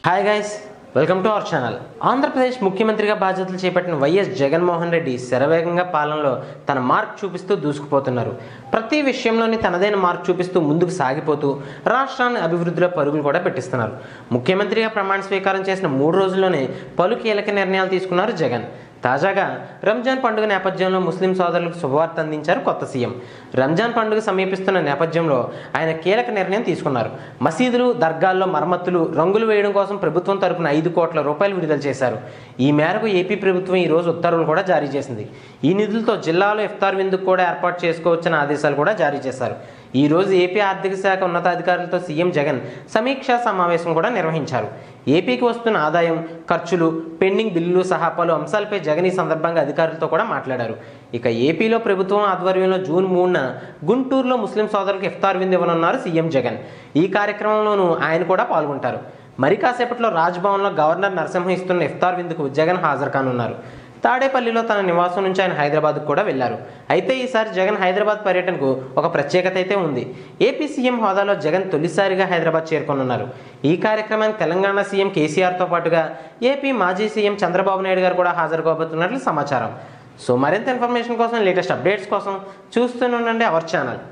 hi guys welcome to our channel Andhra Pradesh ముఖ్యమంత్రిగా బాధ్యతలు చేపట్టిన వైఎస్ జగన్మోహన్ రెడ్డి శరవేగంగా పాలనలో తన మార్క్ చూపిస్తూ దూసుకుపోతున్నారు ప్రతి విషయంలోని తనదైన మార్క్ చూపిస్తూ ముందుకు సాగిపోతూ రాష్ట్రాన్ని అభివృద్ధిలో పరుగులు కూడా పెట్టిస్తున్నారు ముఖ్యమంత్రిగా ప్రమాణ స్వీకారం చేసిన మూడు రోజుల్లోనే పలు కీలక నిర్ణయాలు తీసుకున్నారు జగన్ తాజాగా రంజాన్ పండుగ నేపథ్యంలో ముస్లిం సోదరులకు శుభవార్త అందించారు కొత్త సీఎం రంజాన్ పండుగ సమీపిస్తున్న నేపథ్యంలో ఆయన కీలక నిర్ణయం తీసుకున్నారు మసీదులు దర్గాల్లో మరమ్మతులు రంగులు వేయడం కోసం ప్రభుత్వం తరపున ఐదు కోట్ల రూపాయలు విడుదల చేశారు ఈ మేరకు ఏపీ ప్రభుత్వం ఈ రోజు ఉత్తర్వులు కూడా జారీ చేసింది ఈ నిధులతో జిల్లాలో ఇఫ్తార్ విందుకు కూడా ఏర్పాటు చేసుకోవచ్చని ఆదేశాలు కూడా జారీ చేశారు ఈ రోజు ఏపీ ఆర్థిక శాఖ ఉన్నతాధికారులతో సీఎం జగన్ సమీక్షా సమావేశం కూడా నిర్వహించారు ఏపీకి వస్తున్న ఆదాయం ఖర్చులు పెండింగ్ బిల్లులు సహా పలు అంశాలపై జగన్ ఈ సందర్భంగా అధికారులతో కూడా మాట్లాడారు ఇక ఏపీలో ప్రభుత్వం ఆధ్వర్యంలో జూన్ మూడున గుంటూరులో ముస్లిం సోదరులకు ఇఫ్తార్ విందు ఇవ్వనున్నారు సీఎం జగన్ ఈ కార్యక్రమంలోనూ ఆయన కూడా పాల్గొంటారు మరి కాసేపట్లో రాజ్భవన్లో గవర్నర్ నరసింహ ఇస్తున్న ఇఫ్తార్ విందుకు జగన్ హాజరు కానున్నారు తాడేపల్లిలో తన నివాసం నుంచి ఆయన హైదరాబాద్కు కూడా వెళ్లారు అయితే ఈసారి జగన్ హైదరాబాద్ పర్యటనకు ఒక ప్రత్యేకత అయితే ఉంది ఏపీ సీఎం హోదాలో జగన్ తొలిసారిగా హైదరాబాద్ చేరుకోనున్నారు ఈ కార్యక్రమానికి తెలంగాణ సీఎం కేసీఆర్తో పాటుగా ఏపీ మాజీ సీఎం చంద్రబాబు నాయుడు గారు కూడా హాజరు కాబోతున్నట్లు సమాచారం సో మరింత ఇన్ఫర్మేషన్ కోసం లేటెస్ట్ అప్డేట్స్ కోసం చూస్తూనే ఉండండి అవర్ ఛానల్